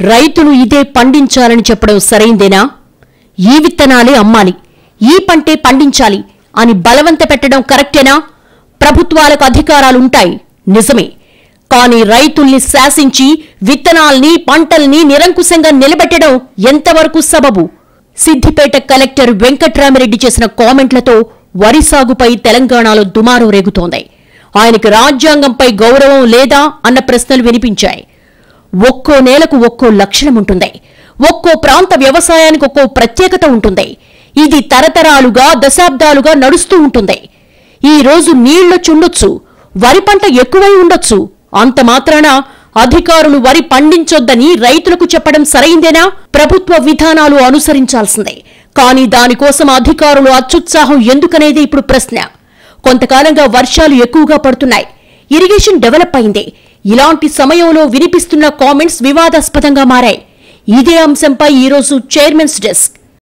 రైతులు ఇదే పండించాలని చెప్పడం సరైందేనా ఈ విత్తనాలే అమ్మాలి ఈ పంటే పండించాలి అని బలవంత పెట్టడం కరెక్టేనా ప్రభుత్వాలకు అధికారాలుంటాయి నిజమే కానీ రైతుల్ని శాసించి విత్తనాల్ని పంటల్ని నిరంకుశంగా నిలబెట్టడం ఎంతవరకు సబబు సిద్దిపేట కలెక్టర్ వెంకట్రామిరెడ్డి చేసిన కామెంట్లతో వరి సాగుపై తెలంగాణలో దుమారం రేగుతోంది ఆయనకి రాజ్యాంగంపై గౌరవం లేదా అన్న ప్రశ్నలు వినిపించాయి ఒక్కో నేలకు ఒక్కో లక్షణం ఉంటుంది ఒక్కో ప్రాంత వ్యవసాయానికి ఒక్కో ప్రత్యేకత ఉంటుంది ఇది తరతరాలుగా దశాబ్దాలుగా నడుస్తూ ఉంటుంది ఈ రోజు నీళ్లొచ్చుండొచ్చు వరి పంట ఎక్కువై ఉండొచ్చు అంత మాత్రాన అధికారులు వరి పండించొద్దని రైతులకు చెప్పడం సరైందేనా ప్రభుత్వ విధానాలు అనుసరించాల్సిందే కానీ దానికోసం అధికారులు అత్యుత్సాహం ఎందుకనేది ఇప్పుడు ప్రశ్న కొంతకాలంగా వర్షాలు ఎక్కువగా పడుతున్నాయి ఇరిగేషన్ డెవలప్ అయింది ఇలాంటి సమయంలో వినిపిస్తున్న కామెంట్స్ వివాదాస్పదంగా మారాయి ఇదే అంశంపై ఈరోజు చైర్మన్స్ డెస్క్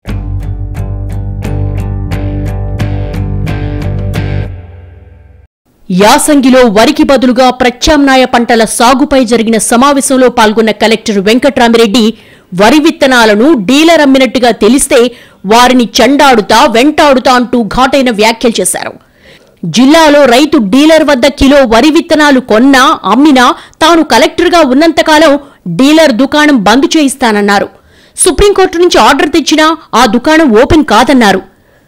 యాసంగిలో వరికి బదులుగా ప్రత్యామ్నాయ పంటల సాగుపై జరిగిన సమావేశంలో పాల్గొన్న కలెక్టర్ వెంకట్రామిరెడ్డి వరి విత్తనాలను డీలర్ అమ్మినట్టుగా తెలిస్తే వారిని చెండాడుతా వెంటాడుతా అంటూ ఘాటైన వ్యాఖ్యలు చేశారు జిల్లాలో రైతు డీలర్ వద్ద కిలో వరి విత్తనాలు కొన్నా అమ్మినా తాను కలెక్టర్గా ఉన్నంతకాలం డీలర్ దుకాణం బంద్ చేయిస్తానన్నారు సుప్రీంకోర్టు నుంచి ఆర్డర్ తెచ్చినా ఆ దుకాణం ఓపెన్ కాదన్నారు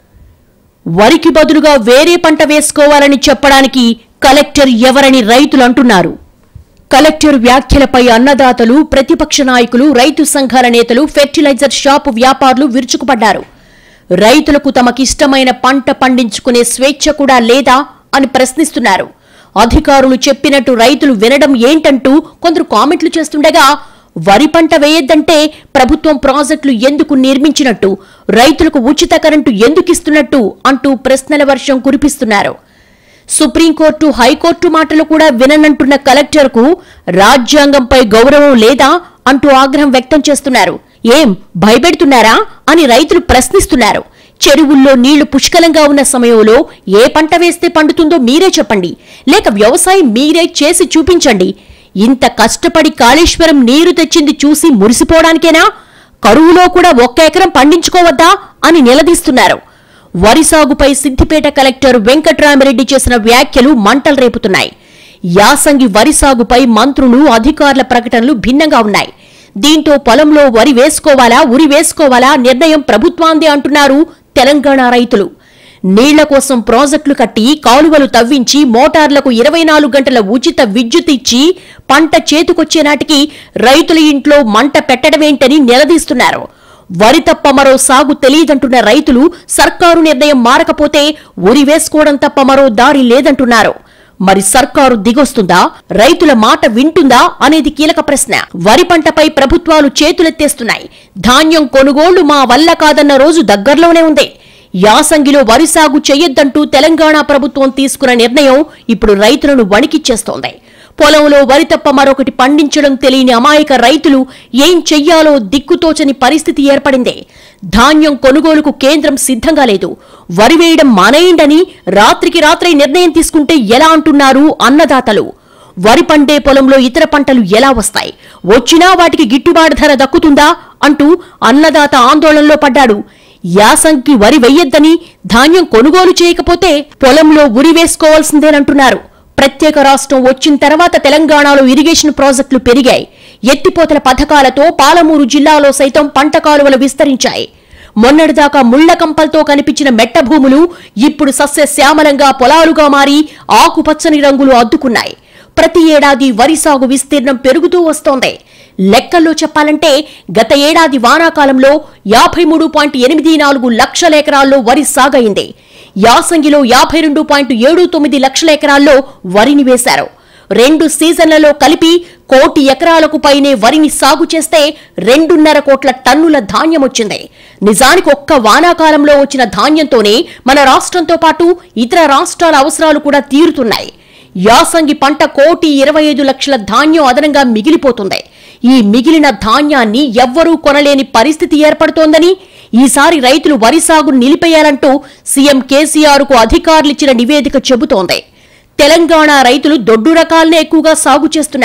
వరికి బదులుగా వేరే పంట వేసుకోవాలని చెప్పడానికి కలెక్టర్ ఎవరని రైతులు అంటున్నారు కలెక్టర్ వ్యాఖ్యలపై అన్నదాతలు ప్రతిపక్ష నాయకులు రైతు సంఘాల నేతలు ఫెర్టిలైజర్ షాపు వ్యాపారులు విరుచుకుపడ్డారు రైతులకు తమకిష్టమైన పంట పండించుకునే స్వేచ్ఛ కూడా లేదా అని ప్రశ్నిస్తున్నారు అధికారులు చెప్పినట్టు రైతులు వినడం ఏంటంటూ కొందరు కామెంట్లు చేస్తుండగా వరి పంట వేయొద్దంటే ప్రభుత్వం ప్రాజెక్టులు ఎందుకు నిర్మించినట్టు రైతులకు ఉచిత కరెంటు ఎందుకు ఇస్తున్నట్టు అంటూ ప్రశ్నల వర్షం కురిపిస్తున్నారు సుప్రీంకోర్టు హైకోర్టు మాటలు కూడా విననంటున్న కలెక్టర్కు రాజ్యాంగంపై గౌరవం లేదా అంటూ ఆగ్రహం వ్యక్తం చేస్తున్నారు ఏం భయపెడుతున్నారా అని రైతులు ప్రశ్నిస్తున్నారు చెరువుల్లో నీళ్లు పుష్కలంగా ఉన్న సమయంలో ఏ పంట వేస్తే పండుతుందో మీరే చెప్పండి లేక వ్యవసాయం మీరే చేసి చూపించండి ఇంత కష్టపడి కాళేశ్వరం నీరు తెచ్చింది చూసి మురిసిపోవడానికేనా కరువులో కూడా ఒక్క ఎకరం పండించుకోవద్దా అని నిలదీస్తున్నారు వరి సాగుపై సిద్దిపేట కలెక్టర్ వెంకట్రామిరెడ్డి చేసిన వ్యాఖ్యలు మంటలు రేపుతున్నాయి యాసంగి వరి సాగుపై మంత్రులు అధికారుల ప్రకటనలు భిన్నంగా ఉన్నాయి దీంతో పొలంలో వరి వేసుకోవాలా ఉరి వేసుకోవాలా నిర్ణయం ప్రభుత్వాందే అంటున్నారు తెలంగాణ రైతులు నీళ్ల కోసం ప్రాజెక్టులు కట్టి కాలువలు తవ్వించి మోటార్లకు ఇరవై నాలుగు గంటల ఉచిత విద్యుత్ ఇచ్చి పంట చేతికొచ్చే నాటికి రైతుల ఇంట్లో మంట పెట్టడమేంటని నిలదీస్తున్నారు వరి తప్ప మరో సాగు తెలియదంటున్న రైతులు సర్కారు నిర్ణయం మారకపోతే ఉరి వేసుకోవడం తప్ప మరో దారి లేదంటున్నారు మరి సర్కారు దిగొస్తుందా రైతుల మాట వింటుందా అనేది కీలక ప్రశ్న వరి పంటపై ప్రభుత్వాలు చేతులెత్తేస్తున్నాయి ధాన్యం కొనుగోళ్లు మా వల్ల కాదన్న రోజు దగ్గరలోనే ఉంది యాసంగిలో వరి సాగు చేయొద్దంటూ తెలంగాణ ప్రభుత్వం తీసుకున్న నిర్ణయం ఇప్పుడు రైతులను వణికిచ్చేస్తోంది పొలంలో వరి తప్ప మరొకటి పండించడం తెలియని అమాయక రైతులు ఏం చెయ్యాలో దిక్కుతోచని పరిస్థితి ఏర్పడింది ధాన్యం కొనుగోలుకు కేంద్రం సిద్ధంగా లేదు వరి వేయడం మానేయండని రాత్రికి రాత్రి నిర్ణయం తీసుకుంటే ఎలా అంటున్నారు అన్నదాతలు వరి పండే పొలంలో ఇతర పంటలు ఎలా వస్తాయి వచ్చినా వాటికి గిట్టుబాటు ధర దక్కుతుందా అంటూ అన్నదాత ఆందోళనలో పడ్డాడు యాసంకి వరి వెయ్యొద్దని ధాన్యం కొనుగోలు చేయకపోతే పొలంలో ఉరి వేసుకోవాల్సిందేనంటున్నారు ప్రత్యేక రాష్ట్రం వచ్చిన తర్వాత తెలంగాణలో ఇరిగేషన్ ప్రాజెక్టులు పెరిగాయి ఎత్తిపోతల పథకాలతో పాలమూరు జిల్లాలో సైతం పంట కాలువలు విస్తరించాయి మొన్నటిదాకా ముళ్ల కంపలతో కనిపించిన మెట్ట భూములు ఇప్పుడు సస్యశ్యామలంగా పొలాలుగా మారి ఆకుపచ్చని రంగులు అద్దుకున్నాయి ప్రతి ఏడాది వరి సాగు విస్తీర్ణం పెరుగుతూ వస్తోంది లెక్కల్లో చెప్పాలంటే గత ఏడాది వానాకాలంలో యాభై మూడు పాయింట్ ఎనిమిది నాలుగు లక్షల ఎకరాల్లో వరి సాగైంది యాసంగిలో యాభై రెండు పాయింట్ ఏడు తొమ్మిది లక్షల ఎకరాల్లో వరిని వేశారు రెండు సీజన్లలో కలిపి కోటి ఎకరాలకు పైనే వరిని సాగు చేస్తే రెండున్నర కోట్ల టన్నుల ధాన్యం వచ్చింది నిజానికి ఒక్క వానాకాలంలో వచ్చిన ధాన్యంతోనే మన రాష్ట్రంతో పాటు ఇతర రాష్ట్రాల అవసరాలు కూడా తీరుతున్నాయి యాసంగి పంట కోటి ఇరవై ఐదు లక్షల ధాన్యం అదనంగా మిగిలిపోతుంది ఈ మిగిలిన ధాన్యాన్ని ఎవ్వరూ కొనలేని పరిస్థితి ఏర్పడుతోందని ఈసారి రైతులు వరి సాగు నిలిపేయాలంటూ సీఎం కేసీఆర్ కు అధికారులిచ్చిన నివేదిక చెబుతోంది తెలంగాణ రైతులు దొడ్డు రకాలనే ఎక్కువగా సాగు చేస్తున్నారు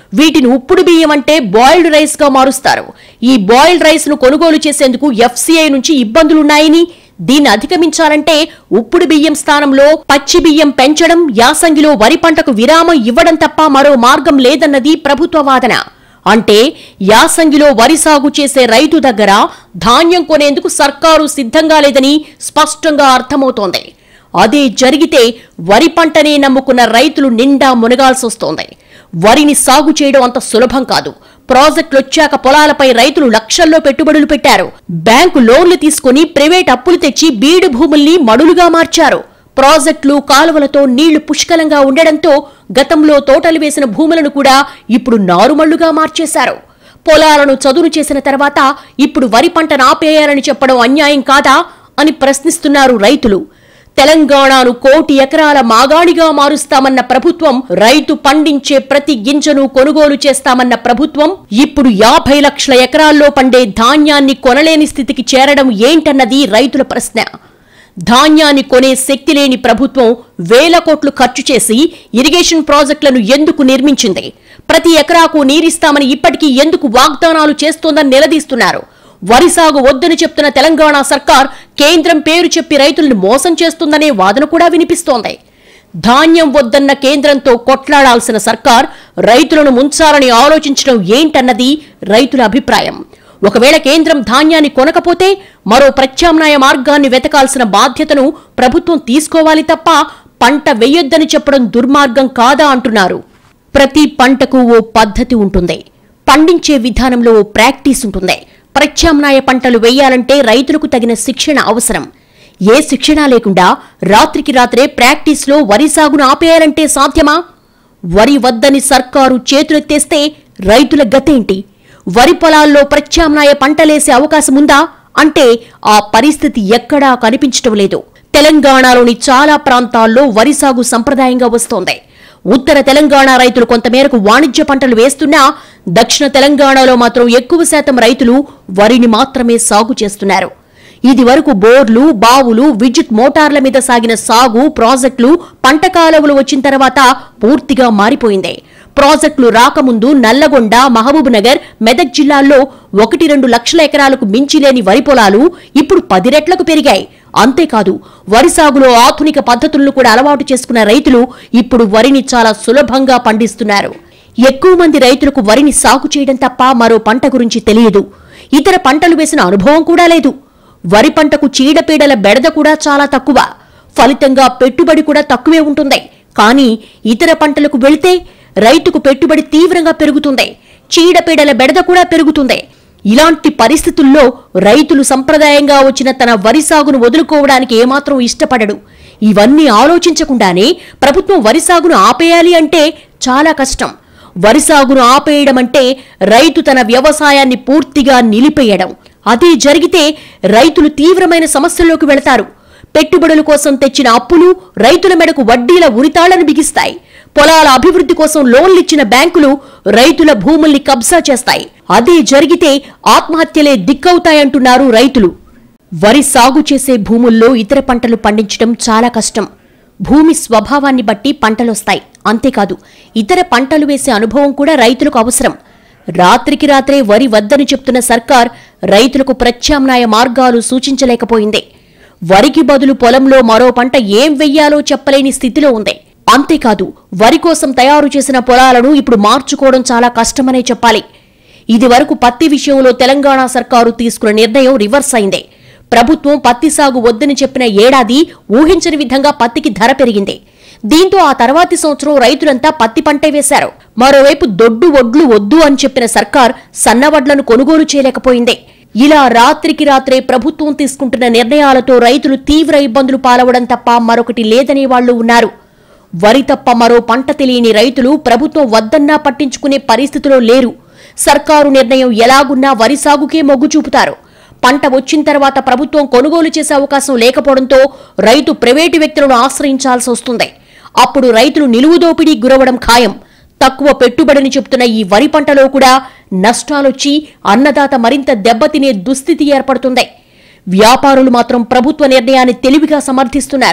వీటిని ఉప్పుడు బియ్యం అంటే బాయిల్డ్ రైస్ గా మారుస్తారు ఈ బాయిల్డ్ రైస్ ను కొనుగోలు చేసేందుకు ఎఫ్సీఐ నుంచి ఇబ్బందులున్నాయని దీన్ని అధిగమించాలంటే ఉప్పుడు బియ్యం స్థానంలో పచ్చి బియ్యం పెంచడం యాసంగిలో వరి పంటకు విరామం ఇవ్వడం తప్ప మరో మార్గం లేదన్నది ప్రభుత్వ వాదన అంటే యాసంగిలో వరి సాగు చేసే రైతు దగ్గర ధాన్యం కొనేందుకు సర్కారు సిద్ధంగా లేదని స్పష్టంగా అర్థమవుతోంది అదే జరిగితే వరి పంటనే నమ్ముకున్న రైతులు నిండా మునగాల్సొస్తోంది వరిని సాగు చేయడం అంత సులభం కాదు ప్రాజెక్టులు వచ్చాక పొలాలపై రైతులు లక్షల్లో పెట్టుబడులు పెట్టారు బ్యాంకు లోన్లు తీసుకుని ప్రైవేట్ అప్పులు తెచ్చి బీడు భూముల్ని మడులుగా మార్చారు ప్రాజెక్టులు కాలువలతో నీళ్లు పుష్కలంగా ఉండడంతో గతంలో తోటలు వేసిన భూములను కూడా ఇప్పుడు నారుమళ్లుగా మార్చేశారు పొలాలను చదును చేసిన తర్వాత ఇప్పుడు వరి పంటను ఆపేయాలని చెప్పడం అన్యాయం కాదా అని ప్రశ్నిస్తున్నారు రైతులు తెలంగాణను కోటి ఎకరాల మాగాణిగా మారుస్తామన్న ప్రభుత్వం రైతు పండించే ప్రతి గింజను కొనుగోలు చేస్తామన్న ప్రభుత్వం ఇప్పుడు యాభై లక్షల ఎకరాల్లో పండే ధాన్యాన్ని కొనలేని స్థితికి చేరడం ఏంటన్నది రైతుల ప్రశ్న ధాన్యాన్ని కొనే శక్తి లేని ప్రభుత్వం వేల కోట్లు ఖర్చు చేసి ఇరిగేషన్ ప్రాజెక్టులను ఎందుకు నిర్మించింది ప్రతి ఎకరాకు నీరిస్తామని ఇప్పటికీ ఎందుకు వాగ్దానాలు చేస్తోందని నిలదీస్తున్నారు వరి సాగు వద్దని చెప్తున్న తెలంగాణ సర్కార్ కేంద్రం పేరు చెప్పి రైతులను మోసం చేస్తుందనే వాదన కూడా వినిపిస్తోంది ధాన్యం వద్దన్న కేంద్రంతో కొట్లాడాల్సిన సర్కార్ రైతులను ముంచాలని ఆలోచించడం ఏంటన్నది రైతుల అభిప్రాయం ఒకవేళ కేంద్రం ధాన్యాన్ని కొనకపోతే మరో ప్రత్యామ్నాయ మార్గాన్ని వెతకాల్సిన బాధ్యతను ప్రభుత్వం తీసుకోవాలి తప్ప పంట వెయ్యొద్దని చెప్పడం దుర్మార్గం కాదా అంటున్నారు ప్రతి పంటకు ఓ పద్ధతి ఉంటుంది పండించే విధానంలో ఓ ప్రాక్టీస్ ఉంటుంది ప్రత్యామ్నాయ పంటలు వేయాలంటే రైతులకు తగిన శిక్షణ అవసరం ఏ శిక్షణ లేకుండా రాత్రికి రాత్రే ప్రాక్టీస్లో వరి సాగును ఆపేయాలంటే సాధ్యమా వరి వద్దని సర్కారు చేతులెత్తేస్తే రైతుల గతేంటి వరి పొలాల్లో ప్రత్యామ్నాయ పంటలేసే అవకాశం ఉందా అంటే ఆ పరిస్థితి ఎక్కడా కనిపించటం లేదు తెలంగాణలోని చాలా ప్రాంతాల్లో వరి సాగు సంప్రదాయంగా వస్తోంది ఉత్తర తెలంగాణ రైతులు కొంతమేరకు వాణిజ్య పంటలు వేస్తున్నా దక్షిణ తెలంగాణలో మాత్రం ఎక్కువ శాతం రైతులు వరిని మాత్రమే సాగు చేస్తున్నారు ఇది వరకు బోర్లు బావులు విద్యుత్ మోటార్ల మీద సాగిన సాగు ప్రాజెక్టులు పంట కాలువలు వచ్చిన తర్వాత పూర్తిగా మారిపోయింది ప్రాజెక్టులు రాకముందు నల్లగొండ మహబూబ్ నగర్ మెదక్ జిల్లాల్లో ఒకటి రెండు లక్షల ఎకరాలకు మించి లేని వరి పొలాలు ఇప్పుడు పది రెట్లకు పెరిగాయి అంతేకాదు వరి సాగులో ఆధునిక పద్ధతులను కూడా అలవాటు చేసుకున్న రైతులు ఇప్పుడు వరిని చాలా సులభంగా పండిస్తున్నారు ఎక్కువ మంది రైతులకు వరిని సాగు చేయడం తప్ప మరో పంట గురించి తెలియదు ఇతర పంటలు వేసిన అనుభవం కూడా లేదు వరి పంటకు చీడపీడల బెడద కూడా చాలా తక్కువ ఫలితంగా పెట్టుబడి కూడా తక్కువే ఉంటుంది కానీ ఇతర పంటలకు వెళితే రైతుకు పెట్టుబడి తీవ్రంగా పెరుగుతుంది చీడపీడల బెడద కూడా పెరుగుతుంది ఇలాంటి పరిస్థితుల్లో రైతులు సంప్రదాయంగా వచ్చిన తన వరి సాగును వదులుకోవడానికి ఏమాత్రం ఇష్టపడడు ఇవన్నీ ఆలోచించకుండానే ప్రభుత్వం వరి సాగును ఆపేయాలి అంటే చాలా కష్టం వరి సాగును ఆపేయడం అంటే రైతు తన వ్యవసాయాన్ని పూర్తిగా నిలిపేయడం అదే జరిగితే రైతులు తీవ్రమైన సమస్యల్లోకి వెళతారు పెట్టుబడుల కోసం తెచ్చిన అప్పులు రైతుల మెడకు వడ్డీల ఉరితాళ్లను బిగిస్తాయి పొలాల అభివృద్ధి కోసం లోన్లిచ్చిన బ్యాంకులు రైతుల భూముల్ని కబ్జా చేస్తాయి అదే జరిగితే ఆత్మహత్యలే దిక్కవుతాయంటున్నారు రైతులు వరి సాగు చేసే భూముల్లో ఇతర పంటలు పండించడం చాలా కష్టం భూమి స్వభావాన్ని బట్టి పంటలొస్తాయి అంతేకాదు ఇతర పంటలు వేసే అనుభవం కూడా రైతులకు అవసరం రాత్రికి రాత్రే వరి వద్దని చెప్తున్న సర్కార్ రైతులకు ప్రత్యామ్నాయ మార్గాలు సూచించలేకపోయింది వరికి బదులు పొలంలో మరో పంట ఏం వెయ్యాలో చెప్పలేని స్థితిలో ఉంది అంతేకాదు వరి కోసం తయారు చేసిన పొలాలను ఇప్పుడు మార్చుకోవడం చాలా కష్టమనే చెప్పాలి ఇది వరకు పత్తి విషయంలో తెలంగాణ సర్కారు తీసుకున్న నిర్ణయం రివర్స్ అయింది ప్రభుత్వం పత్తి సాగు వద్దని చెప్పిన ఏడాది ఊహించని విధంగా పత్తికి ధర పెరిగింది దీంతో ఆ తర్వాతి సంవత్సరం రైతులంతా పత్తి పంటే వేశారు మరోవైపు దొడ్డు వడ్లు వద్దు అని చెప్పిన సర్కార్ సన్నవడ్లను కొనుగోలు చేయలేకపోయింది ఇలా రాత్రికి రాత్రే ప్రభుత్వం తీసుకుంటున్న నిర్ణయాలతో రైతులు తీవ్ర ఇబ్బందులు పాలవడం తప్ప మరొకటి లేదనే వాళ్లు ఉన్నారు వరి తప్ప మరో పంట తెలియని రైతులు ప్రభుత్వం వద్దన్నా పట్టించుకునే పరిస్థితిలో లేరు సర్కారు నిర్ణయం ఎలాగున్నా వరి సాగుకే మొగ్గు చూపుతారు పంట వచ్చిన తర్వాత ప్రభుత్వం కొనుగోలు చేసే అవకాశం లేకపోవడంతో రైతు ప్రైవేటు వ్యక్తులను ఆశ్రయించాల్సి వస్తుంది అప్పుడు రైతులు నిలువు దోపిడీ గురవడం ఖాయం తక్కువ పెట్టుబడిని చెప్తున్న ఈ వరి పంటలో కూడా నష్టాలొచ్చి అన్నదాత మరింత దెబ్బతినే దుస్థితి ఏర్పడుతుంది వ్యాపారులు మాత్రం ప్రభుత్వ నిర్ణయాన్ని తెలివిగా సమర్థిస్తున్నారు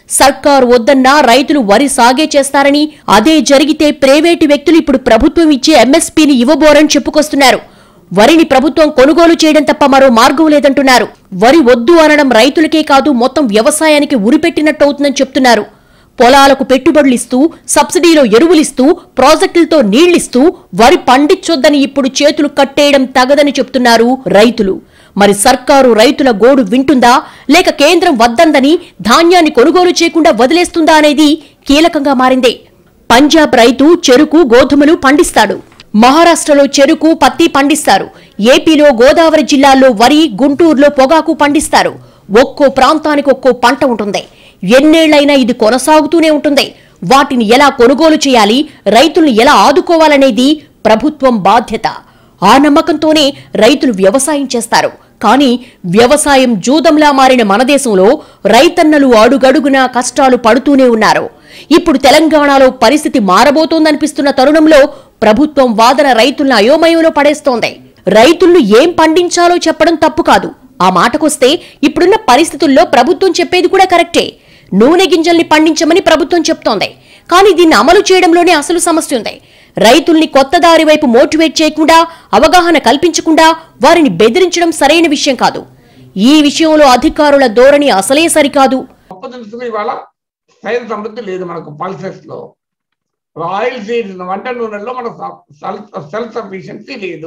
సర్కారు వద్దన్నా రైతులు వరి సాగే చేస్తారని అదే జరిగితే ప్రైవేటు వ్యక్తులు ఇప్పుడు ప్రభుత్వం ఇచ్చే ఎంఎస్పీని ఇవ్వబోరని చెప్పుకొస్తున్నారు వరిని ప్రభుత్వం కొనుగోలు చేయడం తప్ప మరో మార్గం లేదంటున్నారు వరి వద్దు అనడం రైతులకే కాదు మొత్తం వ్యవసాయానికి ఉరిపెట్టినట్టు అవుతుందని చెప్తున్నారు పొలాలకు పెట్టుబడులు ఇస్తూ సబ్సిడీలో ఎరువులిస్తూ ప్రాజెక్టులతో నీళ్లిస్తూ వరి పండించొద్దని ఇప్పుడు చేతులు కట్టేయడం తగదని చెప్తున్నారు రైతులు మరి సర్కారు రైతుల గోడు వింటుందా లేక కేంద్రం వద్దందని ధాన్యాన్ని కొనుగోలు చేయకుండా వదిలేస్తుందా అనేది కీలకంగా మారింది పంజాబ్ రైతు చెరుకు గోధుమలు పండిస్తాడు మహారాష్ట్రలో చెరుకు పత్తి పండిస్తారు ఏపీలో గోదావరి జిల్లాల్లో వరి గుంటూరులో పొగాకు పండిస్తారు ఒక్కో ప్రాంతానికి ఒక్కో పంట ఉంటుంది ఎన్నేళ్లైనా ఇది కొనసాగుతూనే ఉంటుంది వాటిని ఎలా కొనుగోలు చేయాలి రైతుల్ని ఎలా ఆదుకోవాలనేది ప్రభుత్వం బాధ్యత ఆ నమ్మకంతోనే రైతులు వ్యవసాయం చేస్తారు కానీ వ్యవసాయం జూదంలా మారిన మన దేశంలో రైతన్నలు అడుగడుగునా కష్టాలు పడుతూనే ఉన్నారు ఇప్పుడు తెలంగాణలో పరిస్థితి మారబోతోందనిపిస్తున్న తరుణంలో ప్రభుత్వం వాదన రైతులను అయోమయంలో పడేస్తోంది రైతులను ఏం పండించాలో చెప్పడం తప్పు కాదు ఆ మాటకొస్తే ఇప్పుడున్న పరిస్థితుల్లో ప్రభుత్వం చెప్పేది కూడా కరెక్టే నూనె గింజల్ని పండించమని ప్రభుత్వం చెప్తోంది కానీ దీన్ని అమలు చేయడంలోనే అసలు సమస్య ఉంది రైతుల్ని కొత్త దారి వైపు మోటివేట్ చేయకుండా అవగాహన కల్పించకుండా వారిని బెదిరించడం సరైన విషయం కాదు ఈ విషయంలో అధికారుల ధోరణి అసలే సరికాదు గొప్ప తెలుసుకుని ఇవాళ సైన సమృద్ధి లేదు మనకు పల్సెస్ లో ఆయిల్ సీడ్స్ వంట నూనెల్లో మనకు సెల్ఫ్ సఫిషియన్సీ లేదు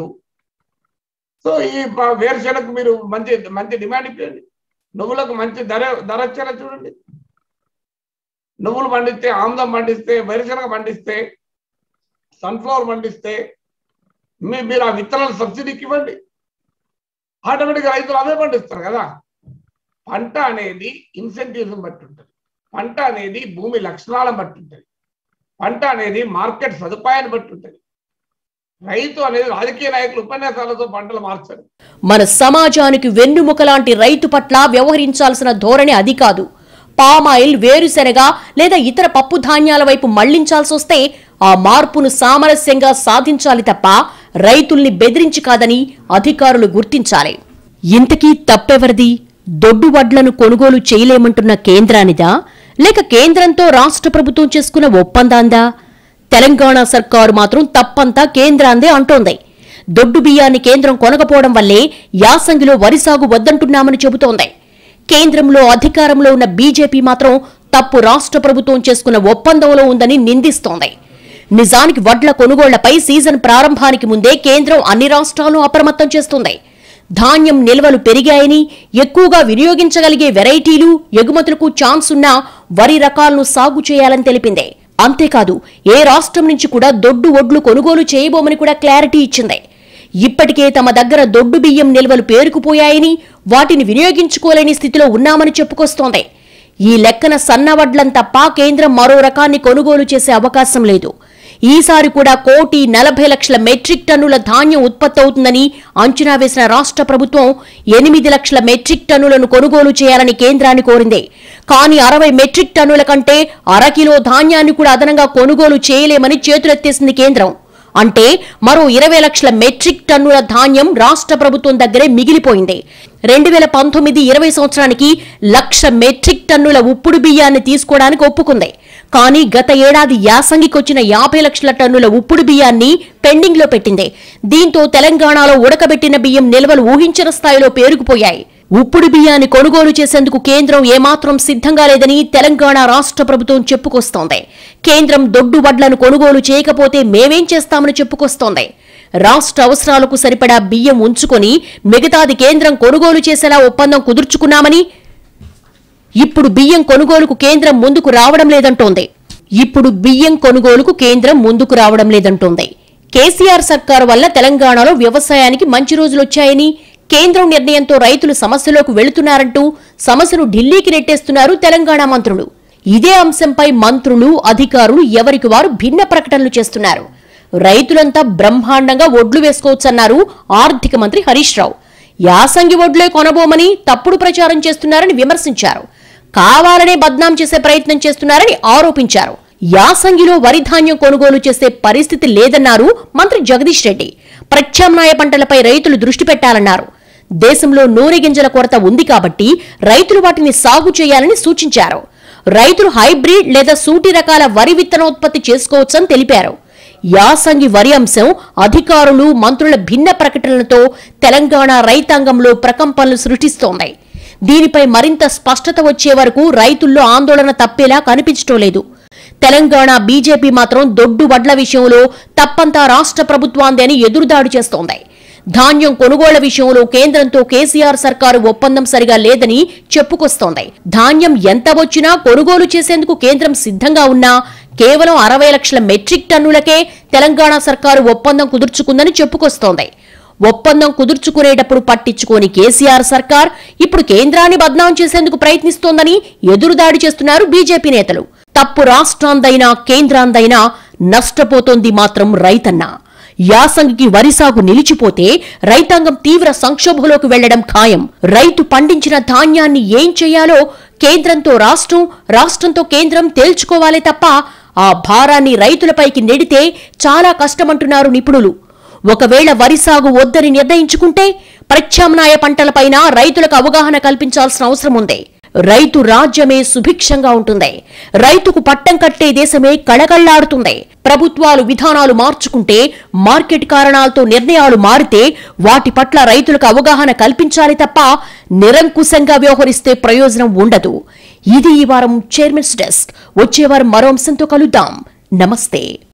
సో ఈ ప- వేరుశెనగకు మీరు మంచి మంచి డిమాండ్ ఇప్పించండి నువ్వులకు మంచి ధర ధర వచ్చేలా చూడండి నువ్వులు పండిస్తే ఆముదం పండిస్తే వేరుశెనగ పండిస్తే సన్ఫ్లవర్ పండిస్తే మీ మీరు ఆ విత్తనాలు సబ్సిడీకి ఇవ్వండి ఆటోమేటిక్గా రైతులు అవే పండిస్తారు కదా పంట అనేది ఇన్సెంటివ్స్ బట్టి ఉంటుంది పంట అనేది భూమి లక్షణాలను బట్టి ఉంటుంది పంట అనేది మార్కెట్ సదుపాయాన్ని బట్టి ఉంటుంది రైతు అనేది రాజకీయ నాయకులు ఉపన్యాసాలతో పంటలు మార్చరు మన సమాజానికి వెన్నుముక లాంటి రైతు పట్ల వ్యవహరించాల్సిన ధోరణి అది కాదు పామాయిల్ వేరుశెనగ లేదా ఇతర పప్పు ధాన్యాల వైపు మళ్లించాల్సి వస్తే ఆ మార్పును సామరస్యంగా సాధించాలి తప్ప రైతుల్ని బెదిరించి కాదని అధికారులు గుర్తించాలి ఇంతకీ తప్పెవరిది దొడ్డు వడ్లను కొనుగోలు చేయలేమంటున్న కేంద్రానిదా లేక కేంద్రంతో రాష్ట్ర ప్రభుత్వం చేసుకున్న ఒప్పందాందా తెలంగాణ సర్కారు మాత్రం తప్పంతా కేంద్రాందే అంటోంది దొడ్డు బియ్యాన్ని కేంద్రం కొనకపోవడం వల్లే యాసంగిలో వరి సాగు వద్దంటున్నామని చెబుతోంది కేంద్రంలో అధికారంలో ఉన్న బీజేపీ మాత్రం తప్పు రాష్ట్ర ప్రభుత్వం చేసుకున్న ఒప్పందంలో ఉందని నిందిస్తోంది నిజానికి వడ్ల కొనుగోళ్లపై సీజన్ ప్రారంభానికి ముందే కేంద్రం అన్ని రాష్ట్రాలను అప్రమత్తం చేస్తుంది ధాన్యం నిల్వలు పెరిగాయని ఎక్కువగా వినియోగించగలిగే వెరైటీలు ఎగుమతులకు ఛాన్స్ ఉన్న వరి రకాలను సాగు చేయాలని తెలిపింది అంతేకాదు ఏ రాష్ట్రం నుంచి కూడా దొడ్డు ఒడ్లు కొనుగోలు చేయబోమని కూడా క్లారిటీ ఇచ్చింది ఇప్పటికే తమ దగ్గర దొడ్డు బియ్యం నిల్వలు పేరుకుపోయాయని వాటిని వినియోగించుకోలేని స్థితిలో ఉన్నామని చెప్పుకొస్తోంది ఈ లెక్కన సన్నవడ్లం తప్ప కేంద్రం మరో రకాన్ని కొనుగోలు చేసే అవకాశం లేదు ఈసారి కూడా కోటి నలభై లక్షల మెట్రిక్ టన్నుల ధాన్యం ఉత్పత్తి అవుతుందని అంచనా వేసిన రాష్ట్ర ప్రభుత్వం ఎనిమిది లక్షల మెట్రిక్ టన్నులను కొనుగోలు చేయాలని కేంద్రాన్ని కోరింది కానీ అరవై మెట్రిక్ టన్నుల కంటే అరకిలో ధాన్యాన్ని కూడా అదనంగా కొనుగోలు చేయలేమని చేతులెత్తేసింది కేంద్రం అంటే మరో ఇరవై లక్షల మెట్రిక్ టన్నుల ధాన్యం రాష్ట్ర ప్రభుత్వం దగ్గరే మిగిలిపోయింది రెండు వేల పంతొమ్మిది ఇరవై సంవత్సరానికి లక్ష మెట్రిక్ టన్నుల ఉప్పుడు బియ్యాన్ని తీసుకోవడానికి ఒప్పుకుంది కానీ గత ఏడాది యాసంగికొచ్చిన యాభై లక్షల టన్నుల ఉప్పుడు బియ్యాన్ని పెండింగ్ లో పెట్టింది దీంతో తెలంగాణలో ఉడకబెట్టిన బియ్యం నిల్వలు ఊహించిన స్థాయిలో పేరుకుపోయాయి ఉప్పుడు బియ్యాన్ని కొనుగోలు చేసేందుకు కేంద్రం ఏమాత్రం సిద్ధంగా లేదని తెలంగాణ రాష్ట్ర ప్రభుత్వం చెప్పుకొస్తోంది కేంద్రం దొడ్డు వడ్లను కొనుగోలు చేయకపోతే మేమేం చేస్తామని చెప్పుకొస్తోంది రాష్ట్ర అవసరాలకు సరిపడా బియ్యం ఉంచుకొని మిగతాది కేంద్రం కొనుగోలు చేసేలా ఒప్పందం కుదుర్చుకున్నామని ఇప్పుడు బియ్యం కొనుగోలుకు కేంద్రం ముందుకు రావడం లేదంటోంది ఇప్పుడు బియ్యం కొనుగోలుకు కేంద్రం ముందుకు రావడం లేదంటోంది కేసీఆర్ సర్కారు వల్ల తెలంగాణలో వ్యవసాయానికి మంచి రోజులొచ్చాయని కేంద్రం నిర్ణయంతో రైతులు సమస్యలోకి వెళుతున్నారంటూ సమస్యను ఢిల్లీకి నెట్టేస్తున్నారు తెలంగాణ మంత్రులు ఇదే అంశంపై మంత్రులు అధికారులు ఎవరికి వారు భిన్న ప్రకటనలు చేస్తున్నారు రైతులంతా బ్రహ్మాండంగా ఒడ్లు వేసుకోవచ్చన్నారు ఆర్థిక మంత్రి హరీష్ రావు యాసంగి ఒడ్లే కొనబోమని తప్పుడు ప్రచారం చేస్తున్నారని విమర్శించారు కావాలనే బద్నాం చేసే ప్రయత్నం చేస్తున్నారని ఆరోపించారు యాసంగిలో వరి ధాన్యం కొనుగోలు చేసే పరిస్థితి లేదన్నారు మంత్రి జగదీష్ రెడ్డి ప్రత్యామ్నాయ పంటలపై రైతులు దృష్టి పెట్టాలన్నారు దేశంలో నూనె గింజల కొరత ఉంది కాబట్టి రైతులు వాటిని సాగు చేయాలని సూచించారు రైతులు హైబ్రిడ్ లేదా సూటి రకాల వరి విత్తనోత్పత్తి చేసుకోవచ్చని తెలిపారు యాసంగి వరి అంశం అధికారులు మంత్రుల భిన్న ప్రకటనలతో తెలంగాణ రైతాంగంలో ప్రకంపనలు సృష్టిస్తోంది దీనిపై మరింత స్పష్టత వచ్చే వరకు రైతుల్లో ఆందోళన తప్పేలా కనిపించడం లేదు తెలంగాణ బీజేపీ మాత్రం దొడ్డు వడ్ల విషయంలో తప్పంతా రాష్ట్ర ప్రభుత్వాందే అని ఎదురుదాడి చేస్తోంది ధాన్యం కొనుగోళ్ల విషయంలో కేంద్రంతో కేసీఆర్ సర్కారు ఒప్పందం సరిగా లేదని చెప్పుకొస్తోంది ధాన్యం ఎంత వచ్చినా కొనుగోలు చేసేందుకు కేంద్రం సిద్ధంగా ఉన్నా కేవలం అరవై లక్షల మెట్రిక్ టన్నులకే తెలంగాణ సర్కారు ఒప్పందం కుదుర్చుకుందని చెప్పుకొస్తోంది ఒప్పందం కుదుర్చుకునేటప్పుడు పట్టించుకోని కేసీఆర్ సర్కార్ ఇప్పుడు కేంద్రాన్ని బద్నాం చేసేందుకు ప్రయత్నిస్తోందని ఎదురుదాడి చేస్తున్నారు బీజేపీ నేతలు తప్పు రాష్ట్రాందైనా కేంద్రాందైనా నష్టపోతోంది మాత్రం రైతన్న యాసంగికి వరి సాగు నిలిచిపోతే రైతాంగం తీవ్ర సంక్షోభంలోకి వెళ్లడం ఖాయం రైతు పండించిన ధాన్యాన్ని ఏం చేయాలో కేంద్రంతో రాష్ట్రం రాష్ట్రంతో కేంద్రం తేల్చుకోవాలే తప్ప ఆ భారాన్ని రైతులపైకి నెడితే చాలా కష్టమంటున్నారు నిపుణులు ఒకవేళ వరి సాగు వద్దని నిర్ణయించుకుంటే ప్రత్యామ్నాయ పంటలపైన రైతులకు అవగాహన కల్పించాల్సిన అవసరం ఉంది రైతు రాజ్యమే సుభిక్షంగా ఉంటుంది రైతుకు పట్టం కట్టే దేశమే కళకళ్లాడుతుంది ప్రభుత్వాలు విధానాలు మార్చుకుంటే మార్కెట్ కారణాలతో నిర్ణయాలు మారితే వాటి పట్ల రైతులకు అవగాహన కల్పించాలి తప్ప నిరంకుశంగా వ్యవహరిస్తే ప్రయోజనం ఉండదు ఇది ఈ వారం చైర్మన్స్ డెస్క్ వచ్చే వారం మరో అంశంతో కలుద్దాం నమస్తే